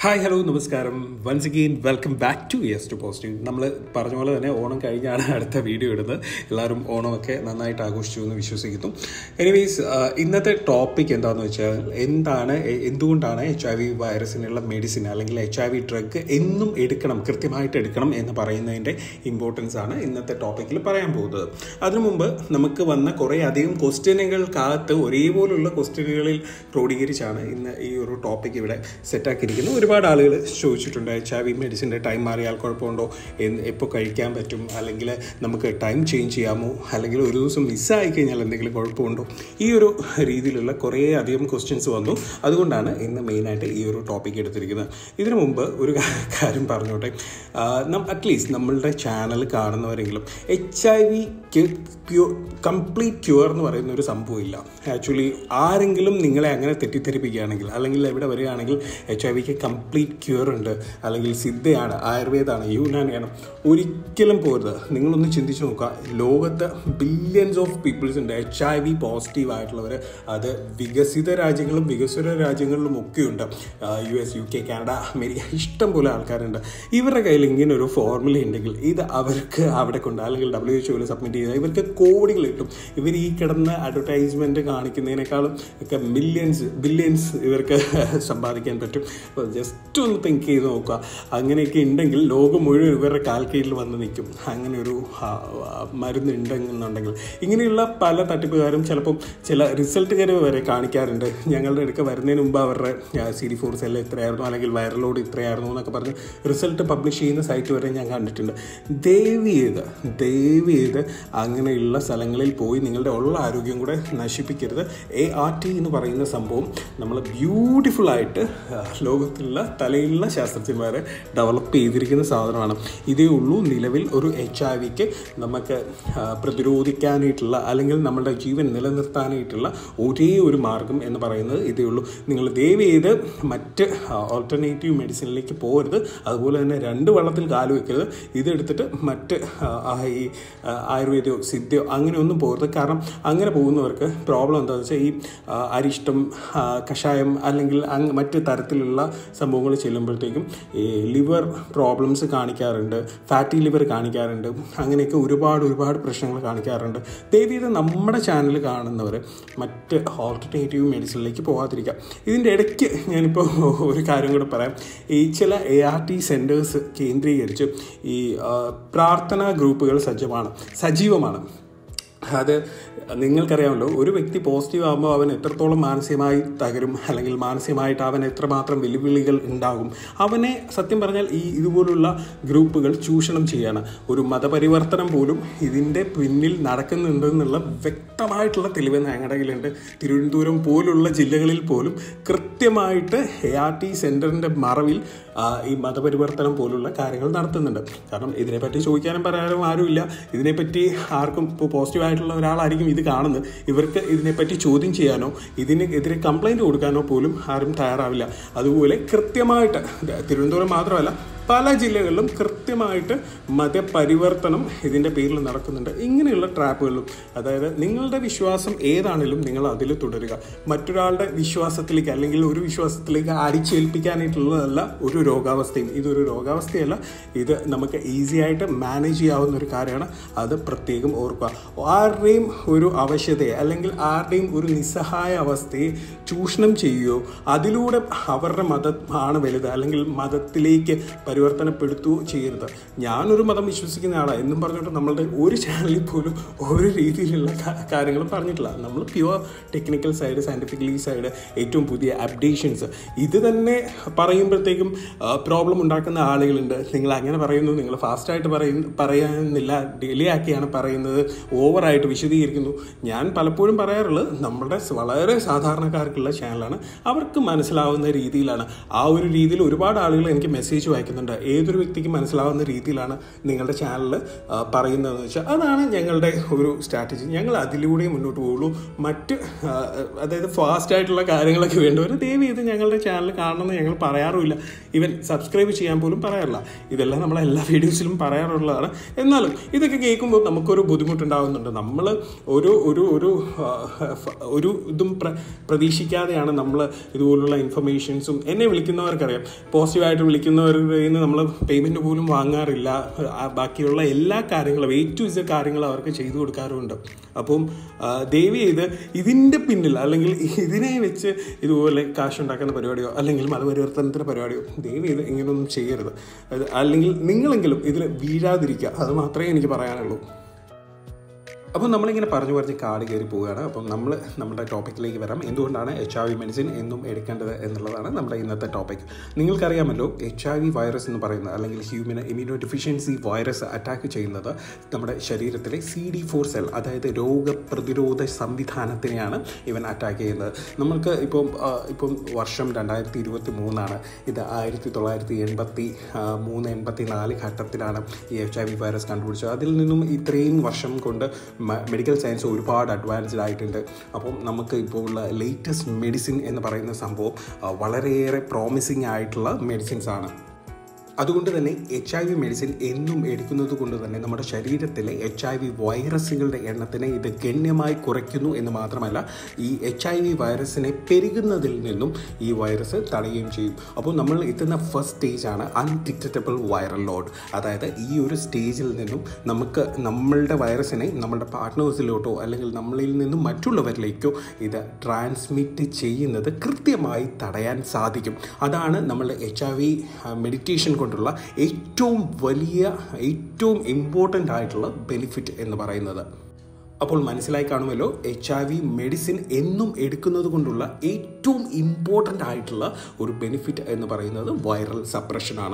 hi hello നമസ്കാരം once again welcome back to yes to positive നമ്മൾ പറഞ്ഞ പോലെ തന്നെ ഓണം കഴിഞ്ഞാണ് അടുത്ത വീഡിയോ ഇടുന്നത് എല്ലാവരും ഓണമൊക്കെ നന്നായിട്ട് ആഘോഷിച്ചു എന്ന് വിശ്വസിക്കുന്നു എനിവേസ് ഇന്നത്തെ ടോപ്പിക് എന്താണെന്ന് വെച്ചാൽ എന്താണ് എ- എന്തുകൊണ്ടാണ് എച്ച് ഐ വി വൈറസിനുള്ള മെഡിസിൻ അല്ലെങ്കിൽ എച്ച് ഐ വി ഡ്രഗ് എന്നും എടുക്കണം കൃത്യമായിട്ട് എടുക്കണം എന്ന് പറയുന്നതിൻ്റെ ഇമ്പോർട്ടൻസ് ആണ് ഇന്നത്തെ ടോപ്പിക്കിൽ പറയാൻ പോകുന്നത് അതിനു മുമ്പ് നമുക്ക് വന്ന കുറേ അധികം ക്വസ്റ്റ്യനുകൾക്കകത്ത് ഒരേപോലുള്ള ക്വസ്റ്റ്യനുകളിൽ ക്രോഡീകരിച്ചാണ് ഇന്ന് ഈ ഒരു ടോപ്പിക് ഇവിടെ സെറ്റാക്കിയിരിക്കുന്നത് ഒരുപാട് ആളുകൾ ചോദിച്ചിട്ടുണ്ട് എച്ച് ഐ വി മെഡിസിൻ്റെ ടൈം മാറിയാൽ കുഴപ്പമുണ്ടോ എന്ന് എപ്പോൾ കഴിക്കാൻ പറ്റും അല്ലെങ്കിൽ നമുക്ക് ടൈം ചേഞ്ച് ചെയ്യാമോ അല്ലെങ്കിൽ ഒരു ദിവസം മിസ്സായി കഴിഞ്ഞാൽ എന്തെങ്കിലും കുഴപ്പമുണ്ടോ ഈ ഒരു രീതിയിലുള്ള കുറേ അധികം ക്വസ്റ്റ്യൻസ് വന്നു അതുകൊണ്ടാണ് ഇന്ന് മെയിനായിട്ട് ഈ ഒരു ടോപ്പിക് എടുത്തിരിക്കുന്നത് ഇതിനു മുമ്പ് ഒരു കാര്യം പറഞ്ഞോട്ടെ അറ്റ്ലീസ്റ്റ് നമ്മളുടെ ചാനൽ കാണുന്നവരെങ്കിലും എച്ച് ഐ വിക്ക് പ്യൂ കംപ്ലീറ്റ് ക്യൂർ എന്ന് പറയുന്ന ഒരു സംഭവമില്ല ആക്ച്വലി ആരെങ്കിലും നിങ്ങളെ അങ്ങനെ തെറ്റിദ്ധരിപ്പിക്കുകയാണെങ്കിൽ അല്ലെങ്കിൽ എവിടെ വരികയാണെങ്കിൽ എച്ച് ഐ വിക്ക് കംപ്ലീറ്റ് ക്യൂർ ഉണ്ട് അല്ലെങ്കിൽ സിദ്ധയാണ് ആയുർവേദമാണ് യൂനാനിയാണ് ഒരിക്കലും പോരുത് നിങ്ങളൊന്ന് ചിന്തിച്ച് നോക്കുക ലോകത്ത് ബില്യൺസ് ഓഫ് പീപ്പിൾസ് ഉണ്ട് എച്ച് ഐ വി പോസിറ്റീവ് ആയിട്ടുള്ളവർ അത് വികസിത രാജ്യങ്ങളും വികസ്വര രാജ്യങ്ങളിലും ഒക്കെ ഉണ്ട് U S U K Canada America ഇഷ്ടം പോലെ ആൾക്കാരുണ്ട് ഇവരുടെ കയ്യിൽ ഇങ്ങനെ ഒരു ഫോർമുല ഉണ്ടെങ്കിൽ ഇത് അവർക്ക് അവിടെ കൊണ്ട് അല്ലെങ്കിൽ ഡബ്ല്യു എച്ച് ഒയിൽ സബ്മിറ്റ് ചെയ്താൽ ഇവർക്ക് കോടികൾ കിട്ടും ഇവർ ഈ കിടന്ന് അഡ്വർടൈസ്മെൻറ്റ് കാണിക്കുന്നതിനേക്കാളും ഒക്കെ മില്യൺസ് ബില്യൺസ് ഇവർക്ക് സമ്പാദിക്കാൻ പറ്റും അപ്പോൾ ജസ്റ്റ് ഒന്ന് തിങ്ക് ചെയ്ത് നോക്കുക അങ്ങനെയൊക്കെ ഉണ്ടെങ്കിൽ ലോകം മുഴുവൻ ഇവരുടെ കാൽക്കീഴിൽ വന്ന് നിൽക്കും അങ്ങനെ ഒരു ആ, ആ, മരുന്ന് ഉണ്ടെന്നുണ്ടെങ്കിൽ ഇങ്ങനെയുള്ള പല തട്ടിപ്പുകാരും ചിലപ്പം ചില റിസൾട്ടുകാർ വരെ കാണിക്കാറുണ്ട് ഞങ്ങളുടെ അടുക്ക വരുന്നതിന് മുമ്പ് അവരുടെ സി ഡി ഫോർ സെല്ല് ഇത്രയായിരുന്നു അല്ലെങ്കിൽ വൈറൽ ലോഡ് ഇത്രയായിരുന്നു എന്നൊക്കെ പറഞ്ഞ് റിസൾട്ട് പബ്ലിഷ് ചെയ്യുന്ന സൈറ്റ് വരെ ഞാൻ കണ്ടിട്ടുണ്ട് ദയവ് ചെയ്ത് ദയവ് ചെയ്ത് അങ്ങനെയുള്ള സ്ഥലങ്ങളിൽ പോയി നിങ്ങളുടെ ഉള്ള ആരോഗ്യം കൂടെ നശിപ്പിക്കരുത് എ ആർ ടി എന്ന് പറയുന്ന സംഭവം നമ്മൾ ബ്യൂട്ടിഫുൾ ആയിട്ട് ആ, ലോകത്തിലുള്ള തലയിലുള്ള ശാസ്ത്രജ്ഞന്മാർ ഡെവലപ്പ് ചെയ്തിരിക്കുന്ന സാധനമാണ് ഇതേ ഉള്ളൂ നിലവിൽ ഒരു എച്ച് ഐ വിക്ക് നമുക്ക് ആ, പ്രതിരോധിക്കാനായിട്ടുള്ള അല്ലെങ്കിൽ നമ്മുടെ ജീവൻ നിലനിർത്താനായിട്ടുള്ള ഒരേ ഒരു മാർഗം എന്ന് പറയുന്നത് ഇതേ ഉള്ളൂ നിങ്ങൾ ദയവ് ചെയ്ത് മറ്റ് ഓൾട്ടർനേറ്റീവ് മെഡിസിനിലേക്ക് പോകരുത് അതുപോലെ തന്നെ രണ്ട് വള്ളത്തിൽ കാല് വെക്കരുത് ഇതെടുത്തിട്ട് മറ്റ് ആ, ആ, ഈ ആ, ആയുർവേദയോ സിദ്ധയോ അങ്ങനെയൊന്നും പോകരുത് കാരണം അങ്ങനെ പോകുന്നവർക്ക് പ്രോബ്ലം എന്താണെന്ന് വെച്ചാൽ ഈ ആ, അരിഷ്ടം ആ, കഷായം അല്ലെങ്കിൽ അങ്ങ് മറ്റ് തരത്തിലുള്ള സംഭവങ്ങൾ ചെല്ലുമ്പോഴത്തേക്കും ഈ ലിവർ പ്രോബ്ലംസ് കാണിക്കാറുണ്ട് ഫാറ്റി ലിവർ കാണിക്കാറുണ്ട് അങ്ങനെയൊക്കെ ഒരുപാട് ഒരുപാട് പ്രശ്നങ്ങൾ കാണിക്കാറുണ്ട് ദയവ് ചെയ്ത് നമ്മുടെ ചാനൽ കാണുന്നവർ മറ്റ് ഓൾട്ടർനേറ്റീവ് മെഡിസിനിലേക്ക് പോകാതിരിക്കുക ഇതിൻ്റെ ഇടയ്ക്ക് ഞാനിപ്പോൾ ഒരു കാര്യം കൂടെ പറയാം ഈ ചില എ ആർ ടി സെൻറ്റേഴ്സ് കേന്ദ്രീകരിച്ച് ഈ ആ, പ്രാർത്ഥനാ ഗ്രൂപ്പുകൾ സജ്ജമാണ് സജീവമാണ് അത് നിങ്ങൾക്കറിയാമല്ലോ ഒരു വ്യക്തി പോസിറ്റീവ് ആകുമ്പോൾ അവൻ എത്രത്തോളം മാനസികമായി തകരും അല്ലെങ്കിൽ മാനസികമായിട്ട് അവൻ എത്രമാത്രം വെല്ലുവിളികൾ ഉണ്ടാകും അവനെ സത്യം പറഞ്ഞാൽ ഈ ഇതുപോലുള്ള ഗ്രൂപ്പുകൾ ചൂഷണം ചെയ്യാണ് ഒരു മതപരിവർത്തനം പോലും ഇതിൻ്റെ പിന്നിൽ നടക്കുന്നുണ്ടെന്നുള്ള വ്യക്തമായിട്ടുള്ള തെളിവ് ഞങ്ങളുടെ കയ്യിലുണ്ട് തിരുവനന്തപുരം പോലുള്ള ജില്ലകളിൽ പോലും കൃത്യമായിട്ട് എ ആർ ടി സെൻറ്ററിൻ്റെ മറവിൽ ആ, ഈ മതപരിവർത്തനം പോലുള്ള കാര്യങ്ങൾ നടത്തുന്നുണ്ട് കാരണം ഇതിനെപ്പറ്റി ചോദിക്കാനും പറയാനും ആരുമില്ല ഇതിനെപ്പറ്റി ആർക്കും ഇപ്പോൾ പോസിറ്റീവ് ആയിട്ടുള്ള ഒരാളായിരിക്കും ഇത് കാണുന്നത് ഇവർക്ക് ഇതിനെപ്പറ്റി ചോദ്യം ചെയ്യാനോ ഇതിന് എതിരെ കംപ്ലൈൻറ്റ് കൊടുക്കാനോ പോലും ആരും തയ്യാറാവില്ല അതുപോലെ കൃത്യമായിട്ട് തിരുവനന്തപുരം മാത്രമല്ല പല ജില്ലകളിലും കൃത്യമായിട്ട് മതപരിവർത്തനം ഇതിൻ്റെ പേരിൽ നടക്കുന്നുണ്ട് ഇങ്ങനെയുള്ള ട്രാപ്പുകളിലും അതായത് നിങ്ങളുടെ വിശ്വാസം ഏതാണെങ്കിലും നിങ്ങൾ അതിൽ തുടരുക മറ്റൊരാളുടെ വിശ്വാസത്തിലേക്ക് അല്ലെങ്കിൽ ഒരു വിശ്വാസത്തിലേക്ക് അടിച്ചേൽപ്പിക്കാനായിട്ടുള്ളതല്ല ഒരു രോഗാവസ്ഥയും ഇതൊരു രോഗാവസ്ഥയല്ല ഇത് നമുക്ക് ഈസി ആയിട്ട് മാനേജ് ചെയ്യാവുന്ന ഒരു കാര്യമാണ് അത് പ്രത്യേകം ഓർക്കുക ആരുടെയും ഒരു അവശതയെ അല്ലെങ്കിൽ ആരുടെയും ഒരു നിസ്സഹായ അവസ്ഥയെ ചൂഷണം ചെയ്യുകയോ അതിലൂടെ അവരുടെ മതം ആണ് വലുത് അല്ലെങ്കിൽ മതത്തിലേക്ക് പരിവർത്തനപ്പെടുത്തുകയോ ചെയ്യരുത് ഞാനൊരു മതം വിശ്വസിക്കുന്ന ആളാണ് എന്നും പറഞ്ഞിട്ട് നമ്മളുടെ ഒരു ചാനലിൽ പോലും ഒരു രീതിയിലുള്ള കാ- കാര്യങ്ങളും പറഞ്ഞിട്ടില്ല നമ്മൾ pure technical side scientifically side ഏറ്റവും പുതിയ അപ്ഡേഷൻസ് ഇത് തന്നെ പറയുമ്പോഴത്തേക്കും പ്രോബ്ലം ഉണ്ടാക്കുന്ന ആളുകളുണ്ട് നിങ്ങൾ അങ്ങനെ പറയുന്നു നിങ്ങൾ ഫാസ്റ്റായിട്ട് പറയുന്ന പറയാനില്ല ഡിലേ ആക്കിയാണ് പറയുന്നത് ഓവറായിട്ട് വിശദീകരിക്കുന്നു ഞാൻ പലപ്പോഴും പറയാറുള്ളത് നമ്മുടെ വളരെ സാധാരണക്കാർക്കുള്ള ചാനലാണ് അവർക്ക് മനസ്സിലാവുന്ന രീതിയിലാണ് ആ ഒരു രീതിയിൽ ഒരുപാട് ആളുകൾ എനിക്ക് മെസ്സേജ് വായിക്കുന്നുണ്ട് പറയുന്നുണ്ട് ഏതൊരു വ്യക്തിക്ക് മനസ്സിലാവുന്ന രീതിയിലാണ് നിങ്ങളുടെ ചാനൽ പറയുന്നതെന്ന് വെച്ചാൽ അതാണ് ഞങ്ങളുടെ ഒരു സ്ട്രാറ്റജി ഞങ്ങൾ അതിലൂടെ മുന്നോട്ട് പോകുള്ളൂ മറ്റ് ആ, അതായത് ഫാസ്റ്റ് ആയിട്ടുള്ള കാര്യങ്ങളൊക്കെ വേണ്ടവർ ദയവ് ചെയ്ത് ഞങ്ങളുടെ ചാനൽ കാണണമെന്ന് ഞങ്ങൾ പറയാറുമില്ല ഈവൻ സബ്സ്ക്രൈബ് ചെയ്യാൻ പോലും പറയാറില്ല ഇതെല്ലാം നമ്മൾ എല്ലാ വീഡിയോസിലും പറയാറുള്ളതാണ് എന്നാലും ഇതൊക്കെ കേൾക്കുമ്പോൾ നമുക്കൊരു ബുദ്ധിമുട്ടുണ്ടാകുന്നുണ്ട് നമ്മൾ ഒരു ഒരു ഒരു ആ, ഫ- ഒരു ഇതും പ്ര പ്രതീക്ഷിക്കാതെയാണ് നമ്മൾ ഇതുപോലുള്ള ഇൻഫർമേഷൻസും എന്നെ വിളിക്കുന്നവർക്കറിയാം പോസിറ്റീവായിട്ട് വിളിക്കുന്നവരുടെ കയ്യിൽ നിന്ന് നമ്മൾ പേയ്മെൻറ്റ് പോലും വാങ്ങാറില്ല ആ, ബാക്കിയുള്ള എല്ലാ കാര്യങ്ങളും എ ടു ഇസ് കാര്യങ്ങൾ അവർക്ക് ചെയ്തു കൊടുക്കാറുമുണ്ട് അപ്പം ആ, ദയവ് ചെയ്ത് ഇതിൻ്റെ പിന്നിൽ അല്ലെങ്കിൽ ഇതിനെ വെച്ച് ഇതുപോലെ കാശുണ്ടാക്കുന്ന പരിപാടിയോ അല്ലെങ്കിൽ മതപരിവർത്തനത്തിൻ്റെ പരിപാടിയോ ദയവ് ചെയ്ത് ഇങ്ങനെയൊന്നും ചെയ്യരുത് അത് അല്ലെങ്കിൽ നിങ്ങളെങ്കിലും ഇതിൽ വീഴാതിരിക്കുക അത് മാത്രമേ എനിക്ക് പറയാനുള്ളൂ അപ്പോൾ നമ്മളിങ്ങനെ പറഞ്ഞു പറഞ്ഞ് കാട് കയറി പോവുകയാണ് അപ്പം നമ്മൾ നമ്മുടെ ടോപ്പിക്കിലേക്ക് വരാം എന്തുകൊണ്ടാണ് എച്ച് ഐ വി മെഡിസിൻ എന്നും എടുക്കേണ്ടത് എന്നുള്ളതാണ് നമ്മുടെ ഇന്നത്തെ ടോപ്പിക് നിങ്ങൾക്കറിയാമല്ലോ എച്ച് ഐ വി വൈറസ് എന്ന് പറയുന്നത് അല്ലെങ്കിൽ human immunodeficiency virus attack ചെയ്യുന്നത് നമ്മുടെ ശരീരത്തിലെ സി ഡി ഫോർ സെൽ അതായത് രോഗപ്രതിരോധ സംവിധാനത്തിനെയാണ് ഇവൻ അറ്റാക്ക് ചെയ്യുന്നത് നമ്മൾക്ക് ഇപ്പം ആ, ഇപ്പം വർഷം രണ്ടായിരത്തി ഇരുപത്തി മൂന്നാണ് ഇത് ആയിരത്തി തൊള്ളായിരത്തി എൺപത്തി മൂന്ന് എൺപത്തി നാല് ഘട്ടത്തിലാണ് ഈ എച്ച് ഐ വി വൈറസ് കണ്ടുപിടിച്ചത് അതിൽ നിന്നും ഇത്രയും വർഷം കൊണ്ട് മ- മെഡിക്കൽ സയൻസ് ഒരുപാട് അഡ്വാൻസ്ഡ് ആയിട്ടുണ്ട് അപ്പം നമുക്ക് ഇപ്പോൾ ഉള്ള ലേറ്റസ്റ്റ് മെഡിസിൻ എന്ന് പറയുന്ന സംഭവം ആ, വളരെയേറെ പ്രോമിസിങ് ആയിട്ടുള്ള മെഡിസിൻസ് ആണ് അതുകൊണ്ട് തന്നെ എച്ച് ഐ വി മെഡിസിൻ എന്നും എടുക്കുന്നത് കൊണ്ട് തന്നെ നമ്മുടെ ശരീരത്തിലെ എച്ച് ഐ വി വൈറസുകളുടെ എണ്ണത്തിനെ ഇത് ഗണ്യമായി കുറയ്ക്കുന്നു എന്ന് മാത്രമല്ല ഈ എച്ച് ഐ വി വൈറസിനെ പെരുകുന്നതിൽ നിന്നും ഈ വൈറസ് തടയുകയും ചെയ്യും അപ്പോൾ നമ്മൾ എത്തുന്ന ഫസ്റ്റ് സ്റ്റേജാണ് അൺഡിറ്റക്റ്റബിൾ വൈറൽ ലോഡ് അതായത് ഈ ഒരു സ്റ്റേജിൽ നിന്നും നമുക്ക് നമ്മളുടെ വൈറസിനെ നമ്മുടെ പാർട്ട്നേഴ്സിലോട്ടോ അല്ലെങ്കിൽ നമ്മളിൽ നിന്നും മറ്റുള്ളവരിലേക്കോ ഇത് ട്രാൻസ്മിറ്റ് ചെയ്യുന്നത് കൃത്യമായി തടയാൻ സാധിക്കും അതാണ് നമ്മളുടെ എച്ച് ഐ വി മെഡിറ്റേഷൻ കൊണ്ടുള്ള ഏറ്റവും വലിയ ഏറ്റവും ഇമ്പോർട്ടൻ്റ് ആയിട്ടുള്ള ബെനിഫിറ്റ് എന്ന് പറയുന്നത് അപ്പോൾ മനസ്സിലായി കാണുമല്ലോ എച്ച് ഐ വി മെഡിസിൻ എന്നും എടുക്കുന്നത് കൊണ്ടുള്ള ഏറ്റവും ഇമ്പോർട്ടൻ്റ് ആയിട്ടുള്ള ഒരു ബെനിഫിറ്റ് എന്ന് പറയുന്നത് വൈറൽ സപ്രഷനാണ്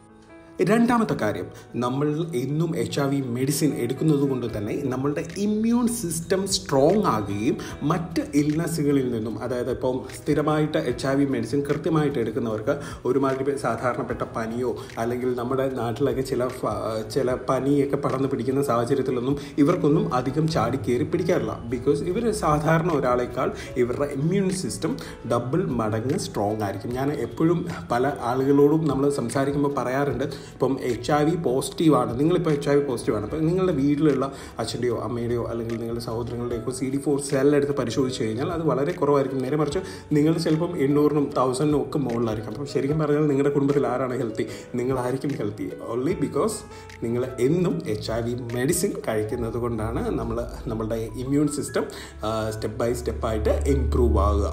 രണ്ടാമത്തെ കാര്യം നമ്മൾ എന്നും എച്ച് ഐ വി മെഡിസിൻ എടുക്കുന്നത് കൊണ്ട് തന്നെ നമ്മളുടെ ഇമ്മ്യൂൺ സിസ്റ്റം സ്ട്രോങ് ആകുകയും മറ്റ് ഇൽനസ്സുകളിൽ നിന്നും അതായത് ഇപ്പം സ്ഥിരമായിട്ട് എച്ച് ഐ വി മെഡിസിൻ കൃത്യമായിട്ട് എടുക്കുന്നവർക്ക് ഒരുമാതിരി സാധാരണപ്പെട്ട പനിയോ അല്ലെങ്കിൽ നമ്മുടെ നാട്ടിലൊക്കെ ചില ഫ- ചില പനിയൊക്കെ പടർന്നു പിടിക്കുന്ന സാഹചര്യത്തിലൊന്നും ഇവർക്കൊന്നും അധികം ചാടി കയറി പിടിക്കാറില്ല ബിക്കോസ് ഇവർ സാധാരണ ഒരാളേക്കാൾ ഇവരുടെ ഇമ്മ്യൂൺ സിസ്റ്റം ഡബിൾ മടങ്ങ് സ്ട്രോങ് ആയിരിക്കും ഞാൻ എപ്പോഴും പല ആളുകളോടും നമ്മൾ സംസാരിക്കുമ്പോൾ പറയാറുണ്ട് ഇപ്പം എച്ച് ഐ വി പോസിറ്റീവാണ് നിങ്ങളിപ്പോൾ എച്ച് ഐ വി പോസിറ്റീവാണ് അപ്പോൾ നിങ്ങളുടെ വീട്ടിലുള്ള അച്ഛൻ്റെയോ അമ്മയുടെയോ അല്ലെങ്കിൽ നിങ്ങളുടെ സഹോദരങ്ങളുടെയോ സി ഡി ഫോർ സെൽ എടുത്ത് പരിശോധിച്ച് കഴിഞ്ഞാൽ അത് വളരെ കുറവായിരിക്കും നേരെ മറിച്ച് നിങ്ങൾ ചിലപ്പം എണ്ണൂറിനും തൗസൻഡിനും ഒക്കെ മുകളിലായിരിക്കും അപ്പം ശരിക്കും പറഞ്ഞാൽ നിങ്ങളുടെ കുടുംബത്തിൽ ആരാണ് ഹെൽത്തി നിങ്ങളായിരിക്കും ഹെൽത്തി ഓൺലി ബിക്കോസ് നിങ്ങൾ എന്നും എച്ച് ഐ വി മെഡിസിൻ കഴിക്കുന്നത് കൊണ്ടാണ് നമ്മൾ നമ്മളുടെ ഇമ്മ്യൂൺ സിസ്റ്റം സ്റ്റെപ്പ് ബൈ സ്റ്റെപ്പായിട്ട് ഇംപ്രൂവ് ആവുക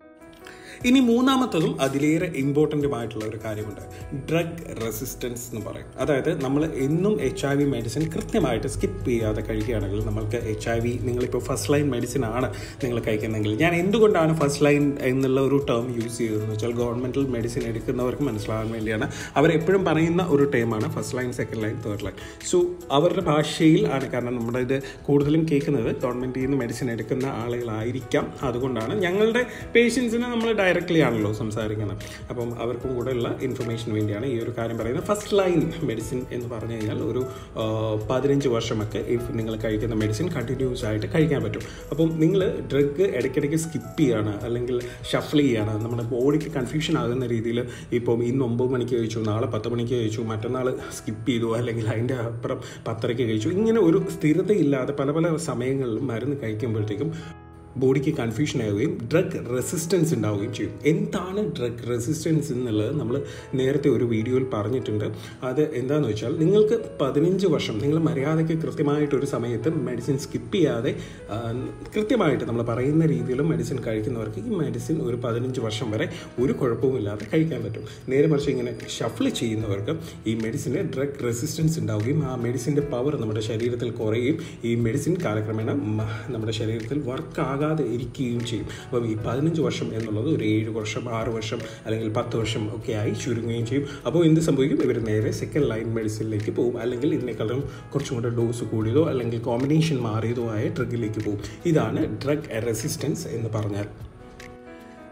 ഇനി മൂന്നാമത്തതും അതിലേറെ ഇമ്പോർട്ടൻറ്റുമായിട്ടുള്ള ഒരു കാര്യമുണ്ട് ഡ്രഗ് റെസിസ്റ്റൻസ് എന്ന് പറയും അതായത് നമ്മൾ എന്നും എച്ച് ഐ വി മെഡിസിൻ കൃത്യമായിട്ട് സ്കിപ്പ് ചെയ്യാതെ കഴിക്കുകയാണെങ്കിൽ നമ്മൾക്ക് എച്ച് ഐ വി നിങ്ങളിപ്പോൾ ഫസ്റ്റ് ലൈൻ മെഡിസിൻ ആണ് നിങ്ങൾ കഴിക്കുന്നതെങ്കിൽ ഞാൻ എന്തുകൊണ്ടാണ് ഫസ്റ്റ് ലൈൻ എന്നുള്ള ഒരു ടേം യൂസ് ചെയ്തതെന്ന് വെച്ചാൽ ഗവൺമെൻറ്റൽ മെഡിസിൻ എടുക്കുന്നവർക്ക് മനസ്സിലാകാൻ വേണ്ടിയാണ് അവരെപ്പോഴും പറയുന്ന ഒരു ടേമാണ് first line second line third line so അവരുടെ ഭാഷയിൽ ആണ് കാരണം നമ്മുടെ ഇത് കൂടുതലും കേൾക്കുന്നത് ഗവൺമെൻറ്റിൽ നിന്ന് മെഡിസിൻ എടുക്കുന്ന ആളുകളായിരിക്കാം അതുകൊണ്ടാണ് ഞങ്ങളുടെ പേഷ്യൻസിനെ നമ്മൾ ഡയറക്റ്റ്ലി ആണല്ലോ സംസാരിക്കുന്നത് അപ്പം അവർക്കും കൂടെ ഉള്ള ഇൻഫർമേഷന് വേണ്ടിയാണ് ഈ ഒരു കാര്യം പറയുന്നത് ഫസ്റ്റ് ലൈൻ മെഡിസിൻ എന്ന് പറഞ്ഞു കഴിഞ്ഞാൽ ഒരു ആ, പതിനഞ്ച് വർഷമൊക്കെ ഇഫ് നിങ്ങൾ കഴിക്കുന്ന മെഡിസിൻ കണ്ടിന്യൂസ് ആയിട്ട് കഴിക്കാൻ പറ്റും അപ്പം നിങ്ങൾ ഡ്രഗ് ഇടയ്ക്കിടയ്ക്ക് സ്കിപ്പ് ചെയ്യാണ് അല്ലെങ്കിൽ ഷഫിൾ ചെയ്യാണ് നമ്മുടെ ബോഡിക്ക് കൺഫ്യൂഷൻ ആകുന്ന രീതിയിൽ ഇപ്പം ഇന്ന് ഒമ്പത് മണിക്ക് കഴിച്ചു നാളെ പത്ത് മണിക്ക് കഴിച്ചു മറ്റന്നാൾ സ്കിപ്പ് ചെയ്തു അല്ലെങ്കിൽ അതിൻ്റെ അപ്പുറം പത്തരയ്ക്ക് കഴിച്ചു ഇങ്ങനെ ഒരു സ്ഥിരതയില്ലാതെ പല പല സമയങ്ങളിലും മരുന്ന് കഴിക്കുമ്പോഴത്തേക്കും ബോഡിക്ക് കൺഫ്യൂഷൻ ആവുകയും ഡ്രഗ് റെസിസ്റ്റൻസ് ഉണ്ടാവുകയും ചെയ്യും എന്താണ് ഡ്രഗ് റെസിസ്റ്റൻസ് എന്നുള്ളത് നമ്മൾ നേരത്തെ ഒരു വീഡിയോയിൽ പറഞ്ഞിട്ടുണ്ട് അത് എന്താണെന്ന് വെച്ചാൽ നിങ്ങൾക്ക് പതിനഞ്ച് വർഷം നിങ്ങൾ മര്യാദയ്ക്ക് കൃത്യമായിട്ട് ഒരു സമയത്ത് മെഡിസിൻ സ്കിപ്പ് ചെയ്യാതെ ആ, കൃത്യമായിട്ട് നമ്മൾ പറയുന്ന രീതിയിൽ മെഡിസിൻ കഴിക്കുന്നവർക്ക് ഈ മെഡിസിൻ ഒരു പതിനഞ്ച് വർഷം വരെ ഒരു കുഴപ്പവുമില്ലാതെ കഴിക്കാൻ പറ്റും നേരെ മറിച്ച് ഇങ്ങനെ ഷഫിൾ ചെയ്യുന്നവർക്ക് ഈ മെഡിസിന് ഡ്രഗ് റെസിസ്റ്റൻസ് ഉണ്ടാവുകയും ആ മെഡിസിൻ്റെ പവർ നമ്മുടെ ശരീരത്തിൽ കുറയുകയും ഈ മെഡിസിൻ കാലക്രമേണ മ- നമ്മുടെ ശരീരത്തിൽ വർക്ക് ആകാതെ ഇരിക്കുകയും ചെയ്യും അപ്പം ഈ പതിനഞ്ച് വർഷം എന്നുള്ളത് ഒരു ഏഴ് വർഷം ആറ് വർഷം അല്ലെങ്കിൽ പത്ത് വർഷം ഒക്കെ ആയി ചുരുങ്ങുകയും ചെയ്യും അപ്പോൾ എന്ത് സംഭവിക്കും ഇവർ നേരെ സെക്കൻഡ് ലൈൻ മെഡിസിനിലേക്ക് പോകും അല്ലെങ്കിൽ ഇതിനേക്കാളും കുറച്ചും കൂടെ ഡോസ് കൂടിയതോ അല്ലെങ്കിൽ കോമ്പിനേഷൻ മാറിയതോ ആയ ഡ്രഗിലേക്ക് പോകും ഇതാണ് ഡ്രഗ് റെസിസ്റ്റൻസ് എന്ന് പറഞ്ഞാൽ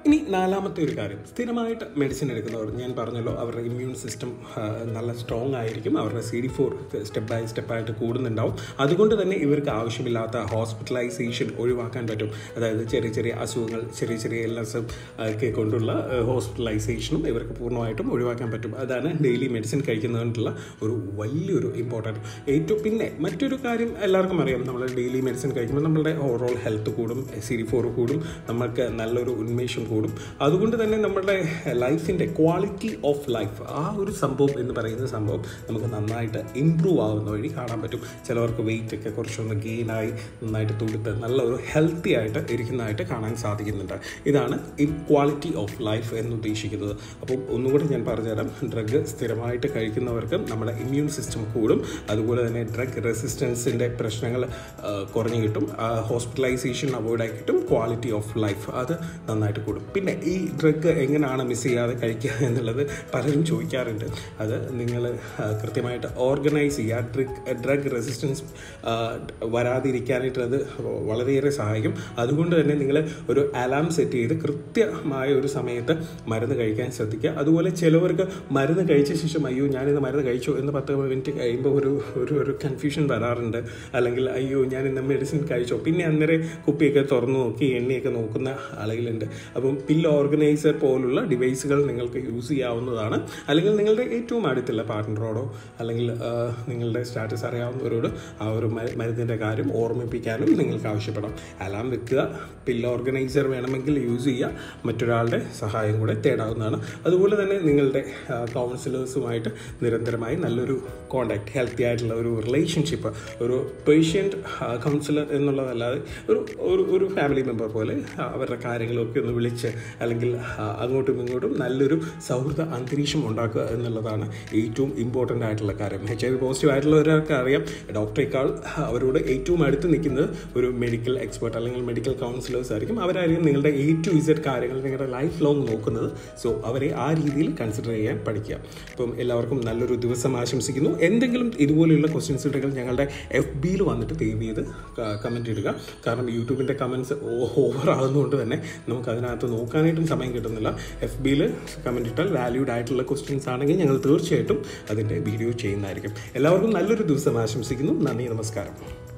ഇനി നാലാമത്തെ ഒരു കാര്യം സ്ഥിരമായിട്ട് മെഡിസിൻ എടുക്കുന്നവർ ഞാൻ പറഞ്ഞല്ലോ അവരുടെ ഇമ്മ്യൂൺ സിസ്റ്റം നല്ല സ്ട്രോങ് ആയിരിക്കും അവരുടെ C D four step by സ്റ്റെപ്പായിട്ട് കൂടുന്നുണ്ടാവും അതുകൊണ്ട് തന്നെ ഇവർക്ക് ആവശ്യമില്ലാത്ത ഹോസ്പിറ്റലൈസേഷൻ ഒഴിവാക്കാൻ പറ്റും അതായത് ചെറിയ ചെറിയ അസുഖങ്ങൾ ചെറിയ ചെറിയ എൽനസും ഒക്കെ കൊണ്ടുള്ള ഹോസ്പിറ്റലൈസേഷനും ഇവർക്ക് പൂർണ്ണമായിട്ടും ഒഴിവാക്കാൻ പറ്റും അതാണ് ഡെയിലി മെഡിസിൻ കഴിക്കുന്നതുകൊണ്ടുള്ള ഒരു വലിയൊരു ഇമ്പോർട്ടൻറ്റ് ഏറ്റവും പിന്നെ മറ്റൊരു കാര്യം എല്ലാവർക്കും അറിയാം നമ്മൾ ഡെയിലി മെഡിസിൻ കഴിക്കുമ്പോൾ നമ്മളുടെ ഓവറോൾ ഹെൽത്ത് കൂടും സി ഡി ഫോർ കൂടും നമുക്ക് നല്ലൊരു ഉന്മേഷം കൂടും അതുകൊണ്ട് തന്നെ നമ്മുടെ ലൈഫിൻ്റെ ക്വാളിറ്റി ഓഫ് ലൈഫ് ആ ഒരു സംഭവം എന്ന് പറയുന്ന സംഭവം നമുക്ക് നന്നായിട്ട് ഇമ്പ്രൂവ് ആവുന്ന വഴി കാണാൻ പറ്റും ചിലവർക്ക് വെയിറ്റ് ഒക്കെ കുറച്ചൊന്ന് ഗെയിനായി നന്നായിട്ട് തുടുത്ത് നല്ല ഒരു ഹെൽത്തി ആയിട്ട് ഇരിക്കുന്നതായിട്ട് കാണാൻ സാധിക്കുന്നുണ്ട് ഇതാണ് ഈ ക്വാളിറ്റി ഓഫ് ലൈഫ് എന്ന് ഉദ്ദേശിക്കുന്നത് അപ്പം ഒന്നുകൂടി ഞാൻ പറഞ്ഞുതരാം ഡ്രഗ് സ്ഥിരമായിട്ട് കഴിക്കുന്നവർക്ക് നമ്മുടെ ഇമ്മ്യൂൺ സിസ്റ്റം കൂടും അതുപോലെ തന്നെ ഡ്രഗ് റെസിസ്റ്റൻസിൻ്റെ പ്രശ്നങ്ങൾ കുറഞ്ഞു കിട്ടും ഹോസ്പിറ്റലൈസേഷൻ അവോയ്ഡ് ആയി കിട്ടും ക്വാളിറ്റി ഓഫ് ലൈഫ് അത് നന്നായിട്ട് കൂടും പിന്നെ ഈ ഡ്രഗ് എങ്ങനെയാണ് മിസ് ചെയ്യാതെ കഴിക്കുക എന്നുള്ളത് പലരും ചോദിക്കാറുണ്ട് അത് നിങ്ങൾ കൃത്യമായിട്ട് ഓർഗനൈസ് ചെയ്യുക ഡ്രഗ് ഡ്രഗ് റെസിസ്റ്റൻസ് വരാതിരിക്കാനായിട്ട് അത് വളരെയേറെ സഹായിക്കും അതുകൊണ്ട് തന്നെ നിങ്ങൾ ഒരു അലാം സെറ്റ് ചെയ്ത് കൃത്യമായ ഒരു സമയത്ത് മരുന്ന് കഴിക്കാൻ ശ്രദ്ധിക്കുക അതുപോലെ ചിലവർക്ക് മരുന്ന് കഴിച്ച ശേഷം അയ്യോ ഞാനിന്ന് മരുന്ന് കഴിച്ചു എന്ന് പത്ത് മിനിറ്റ് കഴിയുമ്പോൾ ഒരു ഒരു ഒരു കൺഫ്യൂഷൻ വരാറുണ്ട് അല്ലെങ്കിൽ അയ്യോ ഞാൻ ഇന്ന് മെഡിസിൻ കഴിച്ചോ പിന്നെ അന്നേരം കുപ്പിയൊക്കെ തുറന്നു നോക്കി എണ്ണയൊക്കെ നോക്കുന്ന ആളുകളുണ്ട് അപ്പം പിൽ ഓർഗനൈസർ പോലുള്ള ഡിവൈസുകൾ നിങ്ങൾക്ക് യൂസ് ചെയ്യാവുന്നതാണ് അല്ലെങ്കിൽ നിങ്ങളുടെ ഏറ്റവും അടുത്തുള്ള പാർട്ട്ണറോടോ അല്ലെങ്കിൽ നിങ്ങളുടെ സ്റ്റാറ്റസ് അറിയാവുന്നവരോട് ആ ഒരു മരുന്നിൻ്റെ കാര്യം ഓർമ്മിപ്പിക്കാനും നിങ്ങൾക്ക് ആവശ്യപ്പെടാം അലാം വെക്കുക പിൽ ഓർഗനൈസർ വേണമെങ്കിൽ യൂസ് ചെയ്യുക മറ്റൊരാളുടെ സഹായം കൂടെ തേടാവുന്നതാണ് അതുപോലെ തന്നെ നിങ്ങളുടെ കൗൺസിലേഴ്സുമായിട്ട് നിരന്തരമായി നല്ലൊരു കോണ്ടാക്ട് ഹെൽത്തി ആയിട്ടുള്ള ഒരു റിലേഷൻഷിപ്പ് ഒരു പേഷ്യൻ്റ് കൗൺസിലർ എന്നുള്ളതല്ലാതെ ഒരു ഒരു ഒരു ഫാമിലി മെമ്പർ പോലെ അവരുടെ കാര്യങ്ങളൊക്കെ ഒന്ന് വിളിച്ച് അല്ലെങ്കിൽ അങ്ങോട്ടും ഇങ്ങോട്ടും നല്ലൊരു സൗഹൃദ അന്തരീക്ഷം ഉണ്ടാക്കുക എന്നുള്ളതാണ് ഏറ്റവും ഇമ്പോർട്ടൻ്റ് ആയിട്ടുള്ള കാര്യം എച്ച് ഐ വി പോസിറ്റീവ് ആയിട്ടുള്ളവരൊക്കെ അറിയാം ഡോക്ടറേക്കാൾ അവരോട് ഏറ്റവും അടുത്ത് നിൽക്കുന്നത് ഒരു മെഡിക്കൽ എക്സ്പേർട്ട് അല്ലെങ്കിൽ മെഡിക്കൽ കൗൺസിലേഴ്സ് ആയിരിക്കും അവരായിരിക്കും നിങ്ങളുടെ എ ടു ഇസഡ് കാര്യങ്ങൾ നിങ്ങളുടെ ലൈഫ് ലോങ് നോക്കുന്നത് സോ അവരെ ആ രീതിയിൽ കൺസിഡർ ചെയ്യാൻ പഠിക്കുക അപ്പം എല്ലാവർക്കും നല്ലൊരു ദിവസം ആശംസിക്കുന്നു എന്തെങ്കിലും ഇതുപോലെയുള്ള ക്വസ്റ്റ്യൻസ് ഉണ്ടെങ്കിൽ ഞങ്ങളുടെ എഫ് ബിയിൽ വന്നിട്ട് ദയവ് ചെയ്ത് കമൻറ്റ് ഇടുക കാരണം യൂട്യൂബിൻ്റെ കമൻസ് ഓവർ ആകുന്നതുകൊണ്ട് തന്നെ നമുക്ക് അതിനകത്ത് നോക്കാനായിട്ടും സമയം കിട്ടുന്നില്ല എഫ് ബിയിൽ കമൻറ്റ് ഇട്ടാൽ വാല്യൂഡ് ആയിട്ടുള്ള ക്വസ്റ്റ്യൻസ് ആണെങ്കിൽ ഞങ്ങൾ തീർച്ചയായിട്ടും അതിൻ്റെ വീഡിയോ ചെയ്യുന്നതായിരിക്കും എല്ലാവർക്കും നല്ലൊരു ദിവസം ആശംസിക്കുന്നു നന്ദി നമസ്കാരം